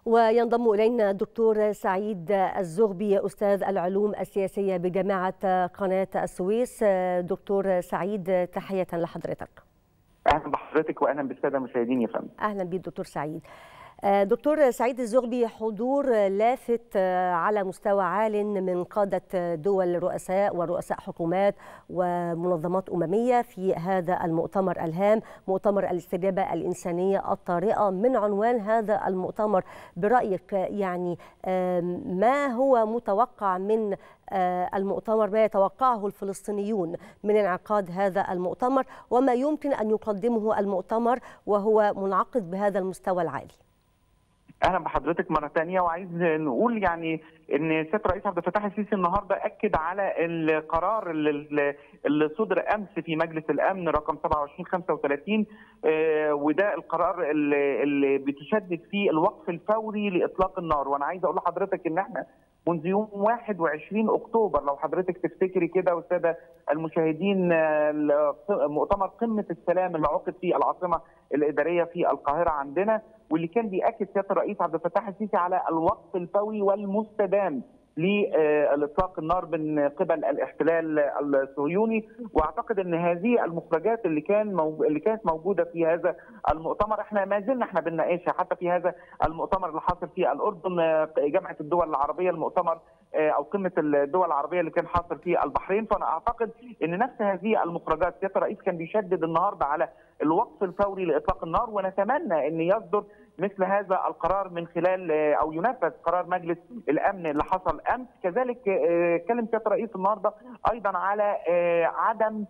وينضم إلينا الدكتور سعيد الزغبي أستاذ العلوم السياسية بجامعة قناة السويس دكتور سعيد تحية لحضرتك اهلا بحضرتك واهلا بالساده المشاهدين يا فندم اهلا بك دكتور سعيد دكتور سعيد الزغبي حضور لافت على مستوى عال من قادة دول رؤساء ورؤساء حكومات ومنظمات أممية في هذا المؤتمر الهام مؤتمر الاستجابة الإنسانية الطارئة من عنوان هذا المؤتمر برأيك يعني ما هو متوقع من المؤتمر ما يتوقعه الفلسطينيون من انعقاد هذا المؤتمر وما يمكن أن يقدمه المؤتمر وهو منعقد بهذا المستوى العالي اهلا بحضرتك مره ثانيه وعايز نقول يعني ان سياده الرئيس عبد الفتاح السيسي النهارده اكد على القرار اللي, اللي صدر امس في مجلس الامن رقم 2735 آه وده القرار اللي, اللي بتشدد فيه الوقف الفوري لاطلاق النار وانا عايز اقول لحضرتك ان احنا منذ يوم 21 اكتوبر لو حضرتك تفتكري كده والساده المشاهدين مؤتمر قمه السلام اللي عقد في العاصمه الاداريه في القاهره عندنا واللي كان بياكد سياده الرئيس عبد الفتاح السيسي على الوقف الفوري والمستدام لاطلاق النار من قبل الاحتلال الصهيوني واعتقد ان هذه المخرجات اللي كان موج... اللي كانت موجوده في هذا المؤتمر احنا ما زلنا احنا بنناقشها حتى في هذا المؤتمر اللي حاصل في الاردن جامعه الدول العربيه المؤتمر او قمه الدول العربيه اللي كان حاصل في البحرين فانا اعتقد ان نفس هذه المخرجات سياده الرئيس كان بيشدد النهارده على الوقف الفوري لاطلاق النار ونتمنى ان يصدر مثل هذا القرار من خلال او ينفذ قرار مجلس الامن اللي حصل امس كذلك اتكلم سياده الرئيس النهارده ايضا على عدم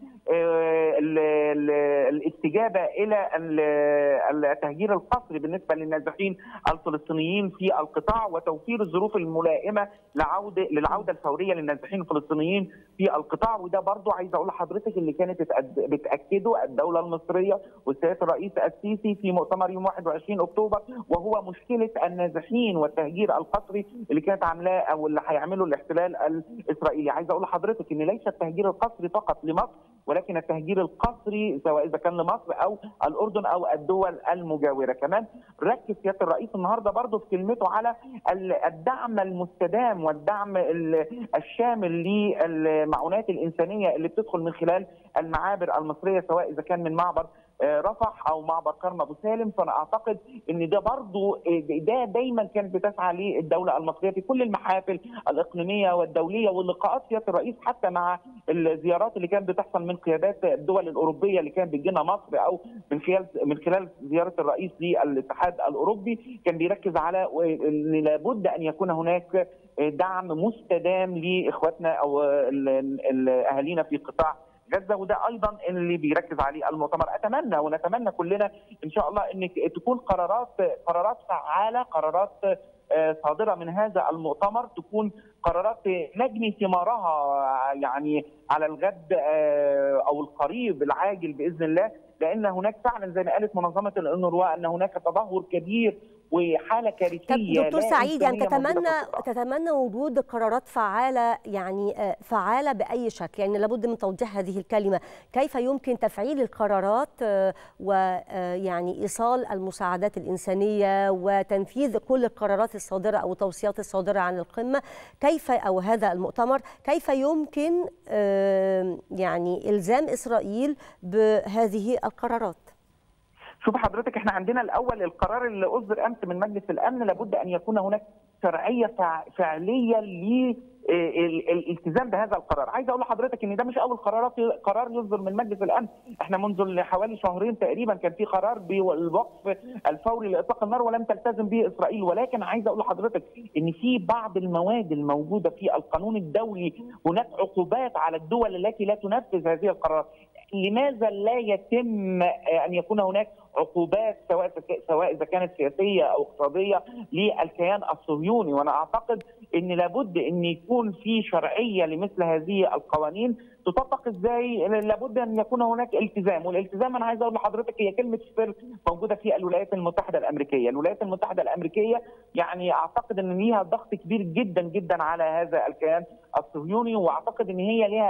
الاستجابه الى التهجير القسري بالنسبه للنازحين الفلسطينيين في القطاع وتوفير الظروف الملائمه لعوده للعوده الفوريه للنازحين الفلسطينيين في القطاع وده برضو عايز اقول لحضرتك اللي كانت بتاكده الدوله المصريه وسياده الرئيس السيسي في مؤتمر يوم 21 اكتوبر وهو مشكله النازحين والتهجير القسري اللي كانت عاملاه او اللي هيعمله الاحتلال الاسرائيلي عايز اقول لحضرتك ان ليس التهجير القسري فقط لمصر ولكن التهجير القسري سواء اذا كان لمصر او الاردن او الدول المجاوره كمان ركز سياده الرئيس النهارده برضه في كلمته على الدعم المستدام والدعم الشامل للمعونات الانسانيه اللي بتدخل من خلال المعابر المصريه سواء اذا كان من معبر رفح او معبر كرم ابو سالم فانا اعتقد ان ده برضو ده دايما كانت بتسعى للدوله المصريه في كل المحافل الاقليميه والدوليه واللقاءات سياده الرئيس حتى مع الزيارات اللي كانت بتحصل من قيادات الدول الاوروبيه اللي كانت بتجينا مصر او من خلال من خلال زياره الرئيس للاتحاد الاوروبي كان بيركز على ان لابد ان يكون هناك دعم مستدام لاخواتنا او اهالينا في قطاع غزه وده ايضا اللي بيركز عليه المؤتمر اتمنى ونتمنى كلنا ان شاء الله ان تكون قرارات قرارات فعاله قرارات صادره من هذا المؤتمر تكون قرارات نجني ثمارها يعني على الغد او القريب العاجل باذن الله لان هناك فعلا زي ما قالت منظمه الانروا ان هناك تدهور كبير وحاله كارثيه دكتور سعيد يعني تتمنى تتمنى وجود قرارات فعاله يعني فعاله باي شكل يعني لابد من توضيح هذه الكلمه كيف يمكن تفعيل القرارات ويعني ايصال المساعدات الانسانيه وتنفيذ كل القرارات الصادره او التوصيات الصادره عن القمه كيف او هذا المؤتمر كيف يمكن يعني الزام اسرائيل بهذه القرارات شوف حضرتك احنا عندنا الاول القرار اللي اصدر امس من مجلس الامن لابد ان يكون هناك شرعيه فعليه للالتزام بهذا القرار، عايز اقول لحضرتك ان ده مش اول قرارات قرار يصدر من مجلس الامن، احنا منذ حوالي شهرين تقريبا كان في قرار بالوقف الفوري لاطلاق النار ولم تلتزم به اسرائيل، ولكن عايز اقول لحضرتك ان في بعض المواد الموجوده في القانون الدولي هناك عقوبات على الدول التي لا تنفذ هذه القرارات، لماذا لا يتم ان يكون هناك عقوبات سواء سواء اذا كانت سياسيه او اقتصاديه للكيان الصهيوني وانا اعتقد ان لابد ان يكون في شرعيه لمثل هذه القوانين تطبق ازاي لابد ان يكون هناك التزام والالتزام انا عايز اقول لحضرتك هي كلمه سر موجوده في الولايات المتحده الامريكيه الولايات المتحده الامريكيه يعني اعتقد ان ليها ضغط كبير جدا جدا على هذا الكيان الصهيوني واعتقد ان هي لها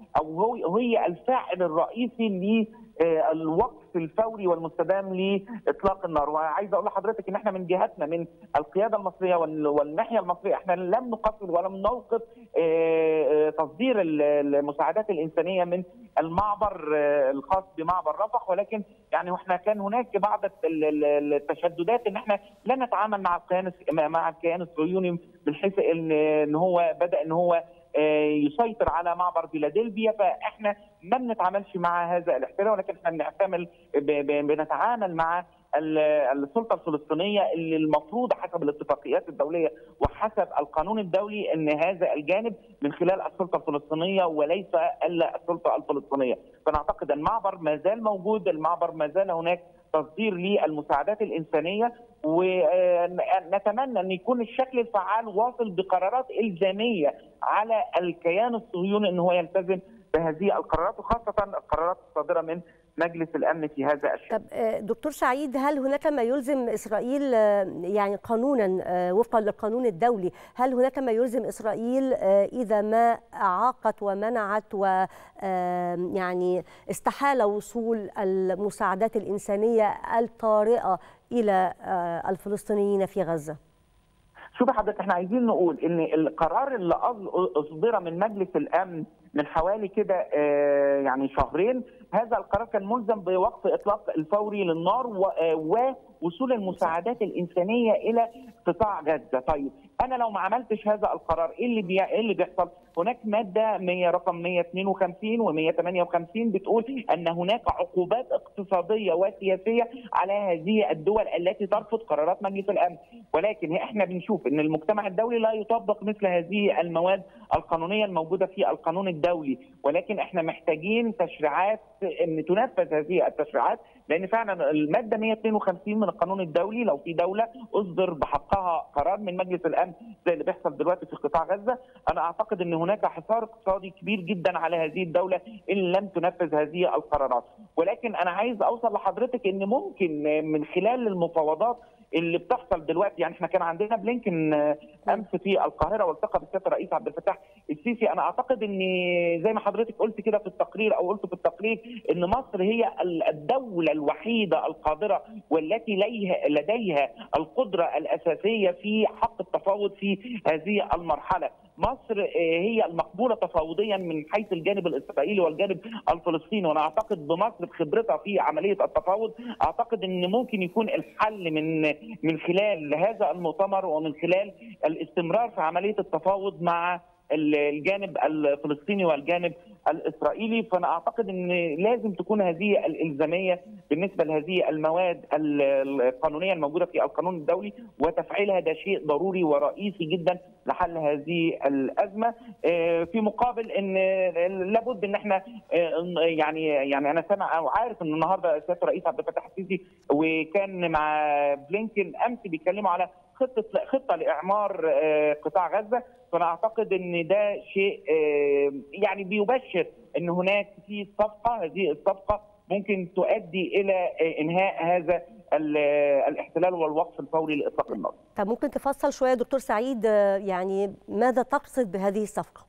او هو هي الفاعل الرئيسي للوقف الفوري والمستدام لاطلاق النار وعايز اقول لحضرتك ان احنا من جهتنا من القياده المصريه والناحيه المصريه احنا لم نقفل ولم نوقف تصدير المساعدات الانسانيه من المعبر الخاص بمعبر رفح ولكن يعني واحنا كان هناك بعض التشددات ان احنا لا نتعامل مع الكيان مع الكيان الصهيوني من حيث ان ان هو بدا ان هو يسيطر على معبر فيلادلفيا فاحنا ما بنتعاملش مع هذا الاحتلال ولكن احنا بنعتمل بنتعامل مع السلطه الفلسطينيه اللي المفروض حسب الاتفاقيات الدوليه وحسب القانون الدولي ان هذا الجانب من خلال السلطه الفلسطينيه وليس الا السلطه الفلسطينيه، فنعتقد المعبر ما زال موجود، المعبر ما زال هناك تصدير للمساعدات الانسانيه ونتمنى ان يكون الشكل الفعال واصل بقرارات الزاميه على الكيان الصهيوني ان هو يلتزم بهذه القرارات وخاصه القرارات الصادره من مجلس الامن في هذا الشان. طب دكتور سعيد هل هناك ما يلزم اسرائيل يعني قانونا وفقا للقانون الدولي هل هناك ما يلزم اسرائيل اذا ما اعاقت ومنعت و يعني استحال وصول المساعدات الانسانيه الطارئه الى الفلسطينيين في غزه؟ شوف حضرتك احنا عايزين نقول ان القرار اللي اصدر من مجلس الامن من حوالي كده يعني شهرين هذا القرار كان ملزم بوقف اطلاق الفوري للنار ووصول المساعدات الانسانيه الى قطاع غزه طيب انا لو ما عملتش هذا القرار ايه اللي بي... ايه اللي بيحصل هناك ماده 100 رقم 152 و158 بتقول ان هناك عقوبات اقتصاديه وسياسيه على هذه الدول التي ترفض قرارات مجلس الامن ولكن احنا بنشوف ان المجتمع الدولي لا يطبق مثل هذه المواد القانونيه الموجوده في القانون الدولي ولكن احنا محتاجين تشريعات ان تنفذ هذه التشريعات لان فعلا الماده 152 من القانون الدولي لو في دوله اصدر بحقها قرار من مجلس الامن زي اللي بيحصل دلوقتي في قطاع غزه انا اعتقد ان هناك حصار اقتصادي كبير جدا على هذه الدوله ان لم تنفذ هذه القرارات ولكن انا عايز اوصل لحضرتك ان ممكن من خلال المفاوضات اللي بتحصل دلوقتي يعني احنا كان عندنا بلينكن امس في القاهره والتقى بالسياده الرئيس عبد الفتاح السيسي انا اعتقد ان زي ما حضرتك قلت كده في التقرير او قلت في التقرير ان مصر هي الدوله الوحيده القادره والتي لديها القدره الاساسيه في حق التفاوض في هذه المرحله مصر هي المقبوله تفاوضيا من حيث الجانب الاسرائيلي والجانب الفلسطيني وانا اعتقد بمصر بخبرتها في عمليه التفاوض اعتقد ان ممكن يكون الحل من من خلال هذا المؤتمر ومن خلال الاستمرار في عمليه التفاوض مع الجانب الفلسطيني والجانب الاسرائيلي فانا اعتقد ان لازم تكون هذه الالزاميه بالنسبه لهذه المواد القانونيه الموجوده في القانون الدولي وتفعيلها ده شيء ضروري ورئيسي جدا لحل هذه الازمه في مقابل ان لابد ان احنا يعني يعني انا سامع او عارف ان النهارده سياده الرئيس عبد الفتاح السيسي وكان مع بلينكن امس بيتكلموا على خطه خطه لاعمار قطاع غزه فانا اعتقد ان ده شيء يعني بيبشر ان هناك في صفقه هذه الصفقه ممكن تؤدي الى انهاء هذا الاحتلال والوقف الفوري لاطلاق النار. طب ممكن تفصل شويه دكتور سعيد يعني ماذا تقصد بهذه الصفقه؟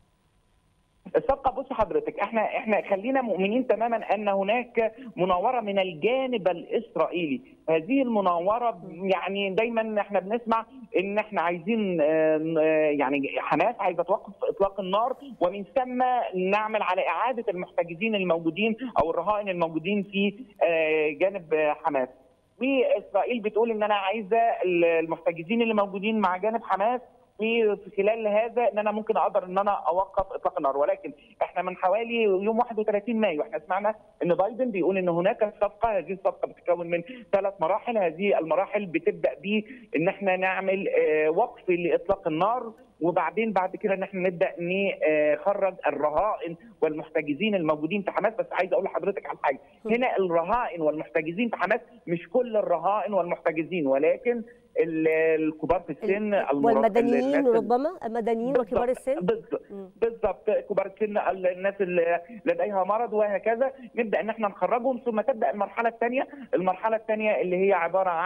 الصفقه بص حضرتك احنا احنا خلينا مؤمنين تماما ان هناك مناوره من الجانب الاسرائيلي هذه المناوره يعني دايما احنا بنسمع ان احنا عايزين يعني حماس عايزه توقف اطلاق النار ومن ثم نعمل على اعاده المحتجزين الموجودين او الرهائن الموجودين في جانب حماس واسرائيل بتقول ان انا عايزه المحتجزين اللي موجودين مع جانب حماس في خلال هذا ان انا ممكن اقدر ان انا اوقف اطلاق النار ولكن احنا من حوالي يوم 31 مايو احنا سمعنا ان بايدن بيقول ان هناك صفقه هذه الصفقه بتتكون من ثلاث مراحل هذه المراحل بتبدا ب ان احنا نعمل وقف لاطلاق النار وبعدين بعد كده ان احنا نبدا نخرج الرهائن والمحتجزين الموجودين في حماس بس عايز اقول لحضرتك على حاجه هنا الرهائن والمحتجزين في حماس مش كل الرهائن والمحتجزين ولكن الكبار في السن والمدنيين ربما المدنيين وكبار السن بالضبط كبار السن الناس اللي لديها مرض وهكذا نبدا ان احنا نخرجهم ثم تبدا المرحله الثانيه المرحله الثانيه اللي هي عباره عن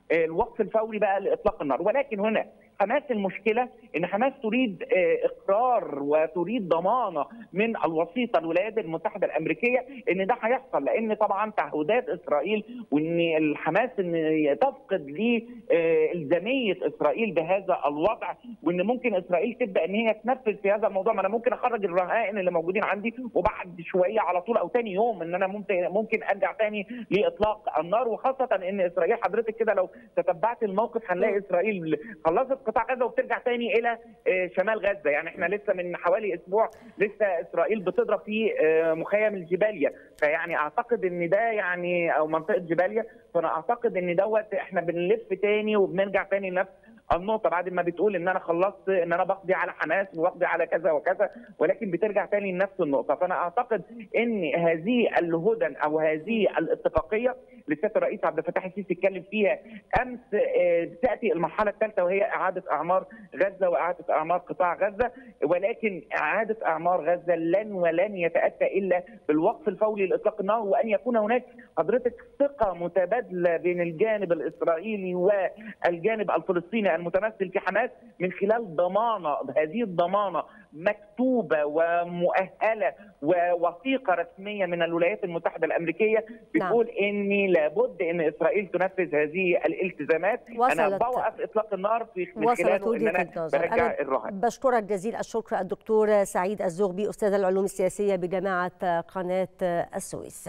الوقف الفوري بقى لاطلاق النار ولكن هنا حماس المشكله ان حماس تريد اقرار وتريد ضمانه من الوسيطه الولايات المتحده الامريكيه ان ده هيحصل لان طبعا تعهدات اسرائيل وان الحماس ان تفقد لالزاميه اسرائيل بهذا الوضع وان ممكن اسرائيل تبدا ان هي تنفذ في هذا الموضوع ما انا ممكن اخرج الرهائن اللي موجودين عندي وبعد شويه على طول او ثاني يوم ان انا ممكن ممكن ارجع ثاني لاطلاق النار وخاصه ان اسرائيل حضرتك كده لو تتبعت الموقف هنلاقي اسرائيل خلصت قطاع غزه وبترجع ثاني الى شمال غزه يعني احنا لسه من حوالي اسبوع لسه اسرائيل بتضرب في مخيم الجباليا فيعني اعتقد ان ده يعني او منطقه جباليا فانا اعتقد ان دوت احنا بنلف ثاني وبنرجع ثاني لنفس النقطه بعد ما بتقول ان انا خلصت ان انا بقضي على حماس وبقضي على كذا وكذا ولكن بترجع تاني لنفس النقطه فانا اعتقد ان هذه الهدن او هذه الاتفاقيه اللي السيد الرئيس عبد الفتاح السيسي اتكلم فيها امس تاتي المرحله الثالثه وهي اعاده اعمار غزه واعاده اعمار قطاع غزه ولكن اعاده اعمار غزه لن ولن يتاتى الا بالوقف الفوري لاطلاق النار وان يكون هناك حضرتك ثقه متبادله بين الجانب الاسرائيلي والجانب الفلسطيني المتمثل في حماس من خلال ضمانه هذه الضمانه مكتوبه ومؤهله ووثيقه رسميه من الولايات المتحده الامريكيه بتقول نعم. ان لابد ان اسرائيل تنفذ هذه الالتزامات وصلت انا بوقف اطلاق النار في من خلاله ان انا برجع الرهائن بشكرك جزيل الشكر الدكتور سعيد الزغبي استاذ العلوم السياسيه بجامعه قناه السويس